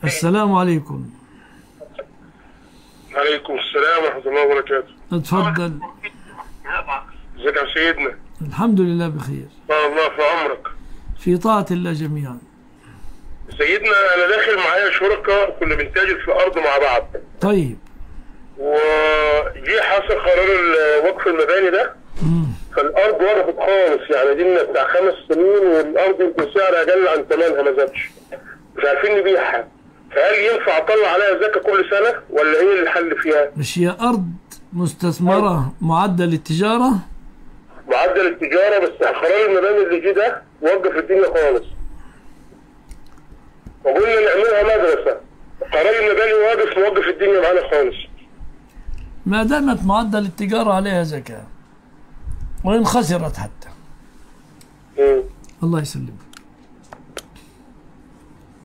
السلام عليكم عليكم السلام ورحمة الله وبركاته اتفضل ازيك يا سيدنا الحمد لله بخير آه الله في عمرك في طاعة الله جميعا سيدنا انا داخل معايا شركة كنا بنتاجر في ارض مع بعض طيب وجي حصل قرار ال- وقف المباني ده فالارض وقفت خالص يعني دي لنا بتاع خمس سنين والارض يمكن سعرها اقل عن ثمنها ما زادش مش عارفين نبيعها فهل ينفع اطلع عليها زكاة كل سنة ولا ايه الحل فيها؟ مش هي أرض مستثمرة معدة للتجارة معدل التجارة بس قرار المباني اللي جه ده وقف الدنيا خالص وقلنا نعملها مدرسة قرار المباني واقف موقف الدنيا معانا خالص ما دامت معدة للتجارة عليها زكاة وإن خسرت حتى مم. الله يسلمك